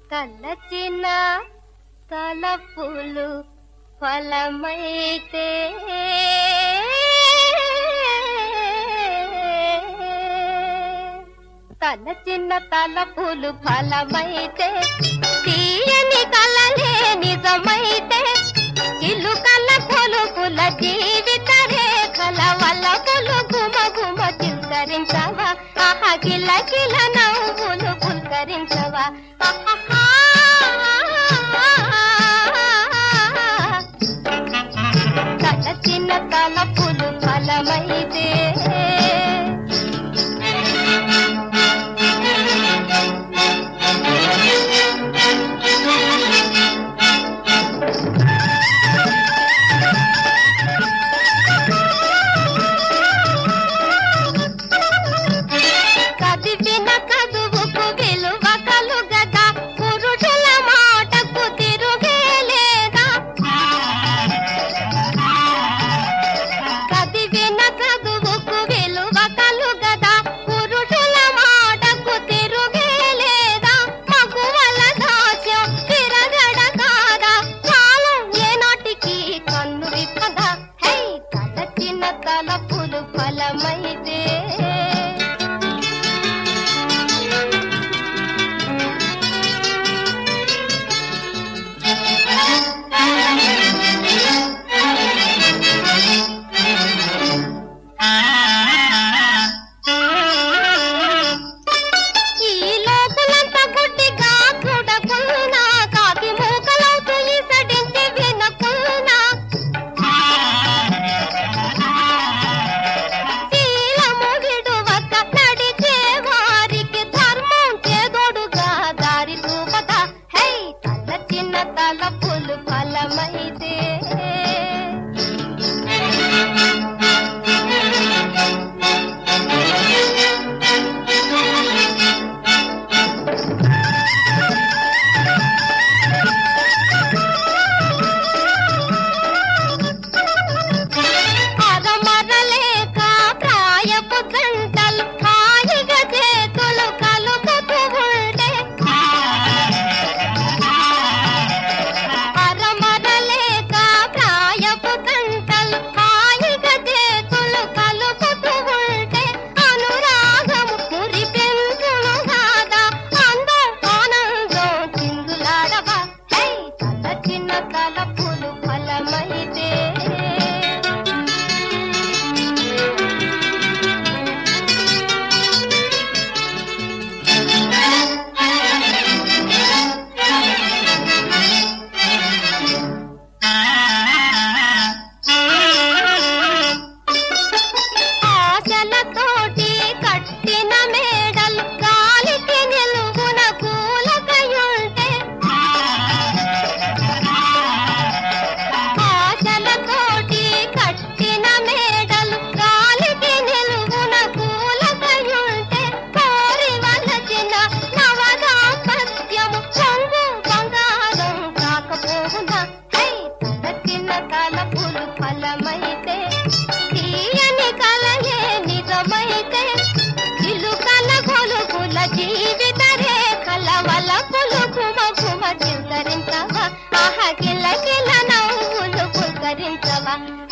తలచిన తలపులు ఫలమైతే తలచిన తలపులు ఫలమైతే తీయని కలలే నిజమైతే చిలుకల కొలుకుల జీవిత రేఖల వల్ల పులు గుమ గుమ చిలకరించవా ఆహా కిల కిల నవ్వులు పులకరించవా ఆహాహా. తల చిన్న తలపులు ఫలమైతే కదిపిన కదువుకు విలువ కలుగదా పురుషుల మాటకు తిరుగే లేదా కదివిన కదువుకు విలువ కలుగదా పురుషుల మాటకు తిరుగే లేదా మగువల దాస్యం తిరగడ కాదా కాలం ఏనాటికి కన్ను విప్పదా హై తల చిన్న తలపులు ఫలమైతే ఈ లోపలంతా గుడ్డిగా చూడకున్నా కాకి మూకలవుతూ ఈసడించి వినకున్నా శీలము విడువక నడిచే వారికి ధర్మం చేదోడుగా దారి చూపక హై తల చిన్న తలపులు ఫలమైతే అరమరలేక ప్రాయపు గంటలు హాయిగా చేతులు కలుపుతూ ఉంటే అరమరలేక ప్రాయపు గంటలు హాయిగా చేతులు కలుపుతూ ఉంటే అనురాగము మురిపెంచును కాదా అందం ఆనందం చిందులాడవా హై తల చిన్న తలపులు ఫలమైతే ఆశలతోటి కట్టిన మేడలు గాలికి నిలువున కూలకయుంటే ఆశలతోటి కట్టిన మేడలు గాలికి నిలువున కూలకయుంటే కోరి వలచిన నవదాంపత్యము కొంగు బంగారం కాకపోవునా హై తలచిన తలపులు ఫలమైతే తీయని కలయే నిజమైతే చిలుకల కొలుకుల జీవిత రేఖల వల్ల పులుకుమ కుమ చిలకరించవా ఆహ కిల కిల నవ్వులు పులకరించవా